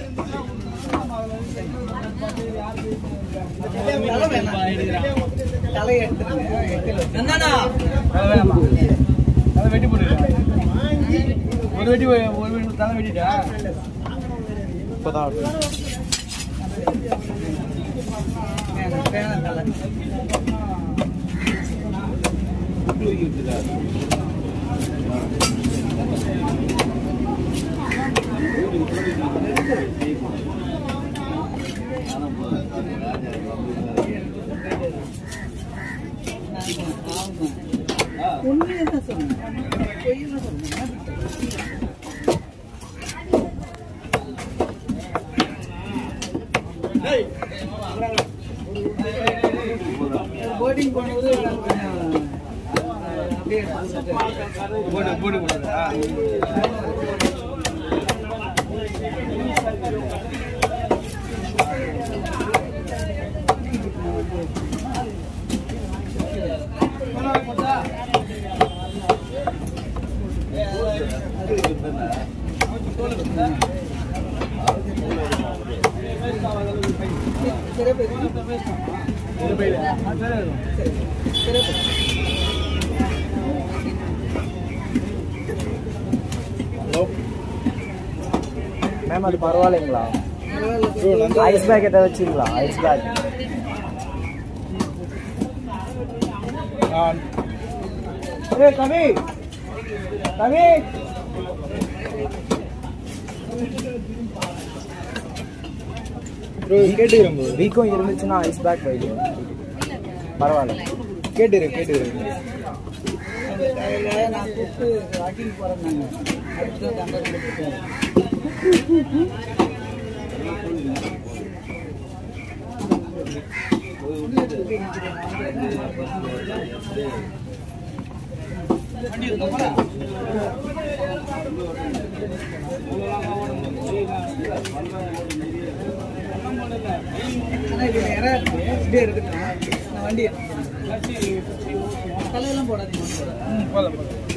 என்னண்ணா தலை வெட்டி போடு ஒரு வெட்டி ஒரு வெட்டி தலை வெட்டிட்டா இப்போதான் உண்மையை தான் சொன்னேன் பொய்யெல்லாம் சொன்னேன் போர்டிங் பண்ணும்போது கொஞ்சம் அப்படியே போடு போடு போடுறா சரியா போயிடுச்சு சரியா போயிடுச்சு மேம் அது பரவாயில்லைங்களா பரவாயில்ல ஐஸ் பேக் எதாவது வச்சிங்களா ஐஸ் பேக் ஏய் கவி கவி ப்ரோ கேட்டுக்கிறேன் ப்ரோ வீக்கம் இருந்துச்சுன்னா ஐஸ் பேக் வைங்க பரவாயில்ல கேட்டுக்கிறேன் கேட்டுக்கிறேன் அந்த காலையில நான் கூப்பிட்டு வாக்கிங் போறேன் நாங்க அடுத்து தண்டை கொடுத்துட்டேன் ஆனா இது நேரா இருக்கு இப்படியே இருக்கட்டும் நான் வண்டி தலையெல்லாம் போடாதீங்க போதும் போதும்